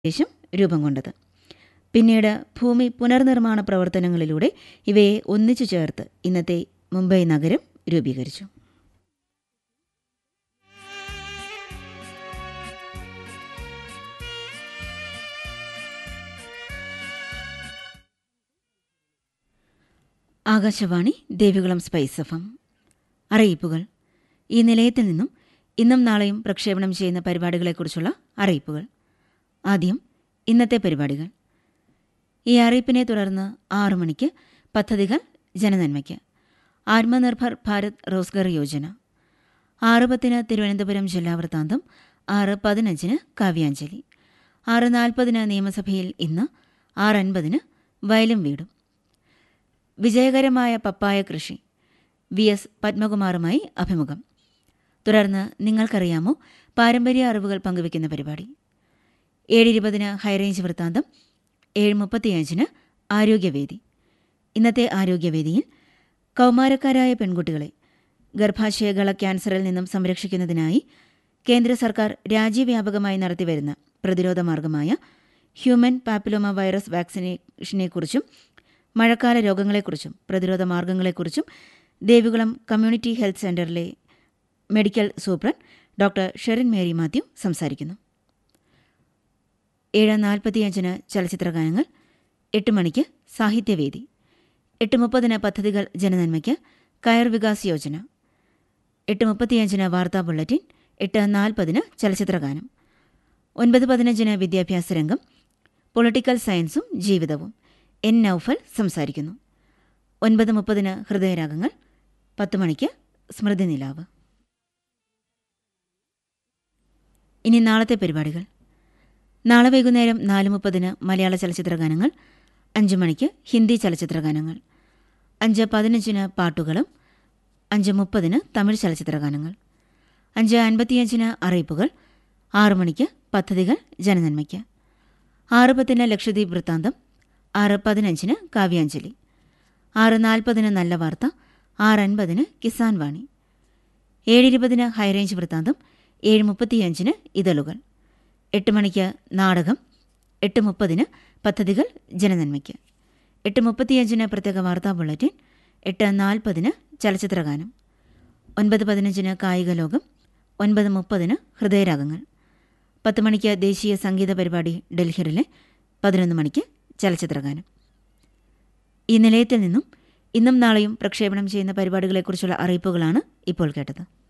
ശേഷം രൂപം കൊണ്ടത് പിന്നീട് ഭൂമി പുനർനിർമ്മാണ പ്രവർത്തനങ്ങളിലൂടെ ഇവയെ ഒന്നിച്ചു ചേർത്ത് ഇന്നത്തെ മുംബൈ നഗരം രൂപീകരിച്ചു ആകാശവാണി ദേവികുളം സ്പൈസ് എഫം അറിയിപ്പുകൾ ഈ നിലയത്തിൽ നിന്നും ഇന്നും നാളെയും പ്രക്ഷേപണം ചെയ്യുന്ന പരിപാടികളെക്കുറിച്ചുള്ള അറിയിപ്പുകൾ ആദ്യം ഇന്നത്തെ പരിപാടികൾ ഈ അറിയിപ്പിനെ തുടർന്ന് ആറു മണിക്ക് പദ്ധതികൾ ജനനന്മയ്ക്ക് ആത്മനിർഭർ ഭാരത് റോസ്ഗർ യോജന ആറ് പത്തിന് തിരുവനന്തപുരം ജില്ലാ വൃത്താന്തം ആറ് പതിനഞ്ചിന് കാവ്യാഞ്ജലി ആറ് നാൽപ്പതിന് നിയമസഭയിൽ ഇന്ന് ആറ് അൻപതിന് വയലും വീടും വിജയകരമായ പപ്പായ കൃഷി വി എസ് പത്മകുമാറുമായി അഭിമുഖം തുടർന്ന് നിങ്ങൾക്കറിയാമോ പാരമ്പര്യ അറിവുകൾ പങ്കുവയ്ക്കുന്ന പരിപാടി ഏഴ് ഇരുപതിന് ഹൈറേഞ്ച് വൃത്താന്തം ഏഴ് മുപ്പത്തിയഞ്ചിന് ആരോഗ്യവേദി ഇന്നത്തെ ആരോഗ്യവേദിയിൽ കൗമാരക്കാരായ പെൺകുട്ടികളെ ഗർഭാശയകള ക്യാൻസറിൽ നിന്നും സംരക്ഷിക്കുന്നതിനായി കേന്ദ്ര സർക്കാർ രാജ്യവ്യാപകമായി നടത്തിവരുന്ന പ്രതിരോധ മാർഗമായ ഹ്യൂമൻ പാപ്പിലോമ വൈറസ് വാക്സിനേഷനെക്കുറിച്ചും മഴക്കാല രോഗങ്ങളെക്കുറിച്ചും പ്രതിരോധ മാർഗങ്ങളെക്കുറിച്ചും ദേവികുളം കമ്മ്യൂണിറ്റി ഹെൽത്ത് സെന്ററിലെ medical superintendent doctor Sherin Mary Mathew സംസാരിക്കുന്നു ഏഴ് നാൽപ്പത്തിയഞ്ചിന് ചലച്ചിത്രഗാനങ്ങൾ എട്ട് മണിക്ക് സാഹിത്യവേദി എട്ട് മുപ്പതിന് പദ്ധതികൾ ജനനന്മയ്ക്ക് കയർ വികാസ് യോജന എട്ട് മുപ്പത്തിയഞ്ചിന് വാർത്താ ബുള്ളറ്റിൻ എട്ട് നാൽപ്പതിന് ചലച്ചിത്രഗാനം ഒൻപത് പതിനഞ്ചിന് വിദ്യാഭ്യാസ രംഗം പൊളിറ്റിക്കൽ സയൻസും ജീവിതവും എൻ നൌഫൽ സംസാരിക്കുന്നു ഒൻപത് മുപ്പതിന് ഹൃദയരാഗങ്ങൾ പത്ത് മണിക്ക് സ്മൃതി നിലാവ് ഇനി നാളത്തെ പരിപാടികൾ നാളെ വൈകുന്നേരം നാല് മുപ്പതിന് മലയാള ചലച്ചിത്ര ഗാനങ്ങൾ അഞ്ച് മണിക്ക് ഹിന്ദി ചലച്ചിത്ര ഗാനങ്ങൾ അഞ്ച് പതിനഞ്ചിന് പാട്ടുകളും അഞ്ച് മുപ്പതിന് തമിഴ് ചലച്ചിത്ര ഗാനങ്ങൾ അഞ്ച് അൻപത്തിയഞ്ചിന് അറിയിപ്പുകൾ ആറു മണിക്ക് പദ്ധതികൾ ജനനന്മയ്ക്ക് ആറ് പത്തിന് ലക്ഷദ്വീപ് വൃത്താന്തം ആറ് പതിനഞ്ചിന് കാവ്യാഞ്ജലി ആറ് നാൽപ്പതിന് നല്ല വാർത്ത ആറ് അൻപതിന് കിസാൻ വാണി ഏഴ് ഇരുപതിന് ഹൈറേഞ്ച് വൃത്താന്തം ഏഴ് മുപ്പത്തിയഞ്ചിന് ഇതളുകൾ എട്ട് മണിക്ക് നാടകം എട്ട് മുപ്പതിന് പദ്ധതികൾ ജനനന്മയ്ക്ക് എട്ട് മുപ്പത്തിയഞ്ചിന് പ്രത്യേക വാർത്താ ബുള്ളറ്റിൻ എട്ട് നാൽപ്പതിന് ചലച്ചിത്രഗാനം ഒൻപത് പതിനഞ്ചിന് കായിക ലോകം ഒൻപത് മുപ്പതിന് ഹൃദയരാഗങ്ങൾ പത്ത് മണിക്ക് ദേശീയ സംഗീത പരിപാടി ഡൽഹിയിലെ പതിനൊന്ന് മണിക്ക് ചലച്ചിത്രഗാനം ഈ നിലയത്തിൽ നിന്നും ഇന്നും നാളെയും പ്രക്ഷേപണം ചെയ്യുന്ന പരിപാടികളെക്കുറിച്ചുള്ള അറിയിപ്പുകളാണ് ഇപ്പോൾ കേട്ടത്